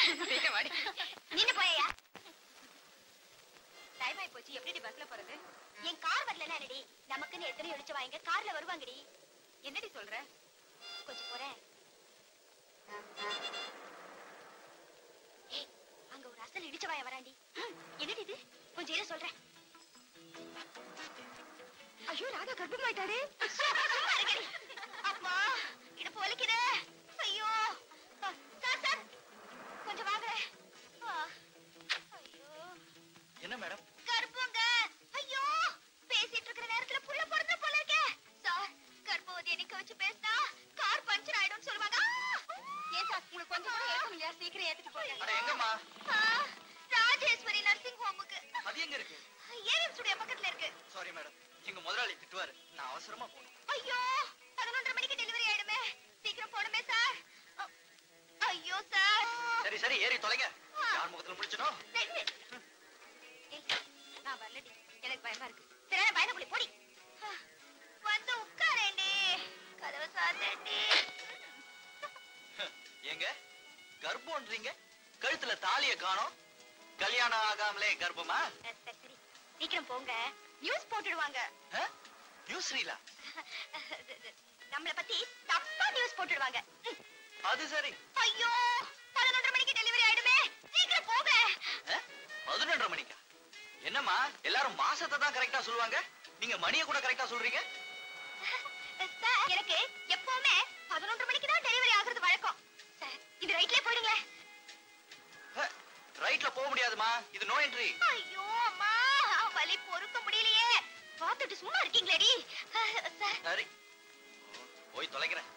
சீக்கிரம் வாடி நின்னு போயா டைம் ஆயி போச்சு எப்படி பஸ்ல போறது என் கார் வரலன்னா என்னடி நமக்குன்னு எத்தனை ஒழிச்சு வாங்க கார்ல வருவாங்கடி என்னடி சொல்ற கொஞ்சம் போறேன் ஏய், அங்க ஒரு அசல் இடிச்ச வாய வராண்டி ஹம், என்னடி இது கொஞ்சம் இரு சொல்றேன் ஐயோ ராதா கர்ப்பமாயிட்டாரு சும்மா இருங்கடி. அம்மா இடுப்பு வலிக்குதே ஐயோ அ, சார் சார் கொஞ்சம் வாங்க ஆ, ஐயோ என்ன மேடம் கர்ப்பங்க ஐயோ பேசிட்டு இருக்கிற நேரத்துல புள்ள பிறந்த போல இருக்கே சார் கர்ப்பவதி நிக்க வச்சு பேசினா கார் பஞ்சர் ஆயிடும்னு சொல்லுவாங்க ஆ! ஏன் சார் உங்களுக்கு கொஞ்சம் கூட ஏற்க முடியல சீக்கிரம் ஏத்திட்டு போங்க அட எங்கம்மா ஆ, ராஜேஸ்வரி நர்சிங் ஹோமுக்கு அது எங்க இருக்கு ஏவிஎம் ஸ்டுடியோ பக்கத்துல இருக்கு சாரி மேடம் எங்க முதலாளி திட்டுவாரு நான் அவசரமா போகணும் ஐயோ பதினொன்றரை மணிக்கு டெலிவரி ஆயிடுமே சீக்கிரம் போடுமே சார் அ, ஐயோ சார் சரி சரி ஏறி தொலைங்க யார் முகத்துல முடிச்சனோ சரி, சரி. ஏய், நான் வரலடி எனக்கு பயமா இருக்கு சரி பயணம் புடி போடி ஆ, வந்து உட்காரேண்டி கதவை சாத்தேண்டி ஏங்க கர்ப்பம்ன்றீங்க கழுத்துல தாலிய காணோம் கல்யாணம் ஆகாமலே கர்ப்பமா சரி சரி சீக்கிரம் போங்க நியூஸ் போட்டுடுவாங்க ஆ? நியூஸ் ரீலா நம்மள பத்தி தப்பா நியூஸ் போட்டுடுவாங்க ம். அது சரி ஐயோ பதினொன்றரை மணிக்கு டெலிவரி ஆயிடுமே சீக்கிரம் போங்க ஆ? பதினொன்றரை மணிக்கா என்னம்மா எல்லாரும் மாசத்தை தான் கரெக்டா சொல்லுவாங்க நீங்க மணியை கூட கரெக்டா சொல்றீங்க சார் எனக்கு எப்பவுமே பதினொன்றரை மணிக்கு தான் டெலிவரி ஆகுறது வழக்கம் சார் இது ரைட்லயே போயிடுங்களேன் ஆ, ரைட்ல போக முடியாதுமா இது நோ என்ட்ரி ஐயோ அம்மா வலி பொறுக்க முடியலையே பார்த்துட்டு சும்மா இருக்கீங்களேடி சார் சரி போய் தொலைக்கிறேன்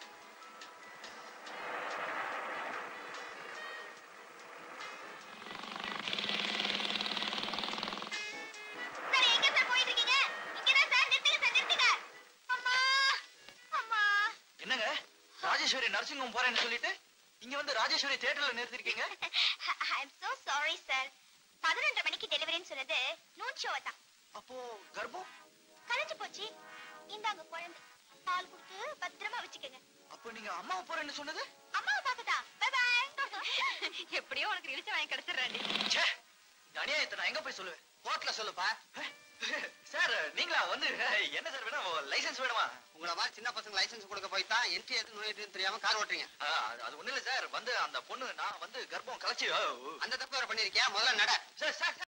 சார் எங்க சார் போயிட்டு இருக்கீங்க இங்கதான் சார் நிறுத்துங்க சார் நிறுத்துங்க அம்மா அம்மா என்னங்க ராஜேஸ்வரி நர்சிங் ஹோம் போறேன்னு சொல்லிட்டு இங்க வந்து ராஜேஸ்வரி தியேட்டர்ல நிறுத்திருக்கீங்க I am so sorry sir பதினொன்றரை மணிக்கு டெலிவரின்னு சொன்னது நூன் ஷோ தான் அப்போ கர்ப்பம் கலைஞ்சு போச்சு இந்தாங்க குழந்தை பால் கொடுத்து பத்திரமா வச்சுக்கோங்க அப்போ நீங்க அம்மாவை போறேன்னு சொன்னது அம்மாவை பார்க்கதா பை பை எப்படியோ உனக்கு இழுச்ச வாங்கி கிடைச்சிடுறாண்டி ச்சே இந்த அநியாயத்தை நான் எங்க போய் சொல்லுவேன் கோர்ட்ல சொல்லுப்பா சார் நீங்களா வந்து என்ன சார் வேணும் லைசென்ஸ் வேணுமா உங்கள மாதிரி சின்ன பசங்க லைசென்ஸ் கொடுக்க போய் தான் என்ட்ரி எது நோய் எதுன்னு தெரியாம கார் ஓட்டுறீங்க ஆ, அது- அது ஒண்ணு இல்ல சார் வந்து அந்த பொண்ணு நான் வந்து கர்ப்பம் கலைச்சு அந்த தப்பு வேற பண்ணிருக்கியா முதல்ல நட சார் சார்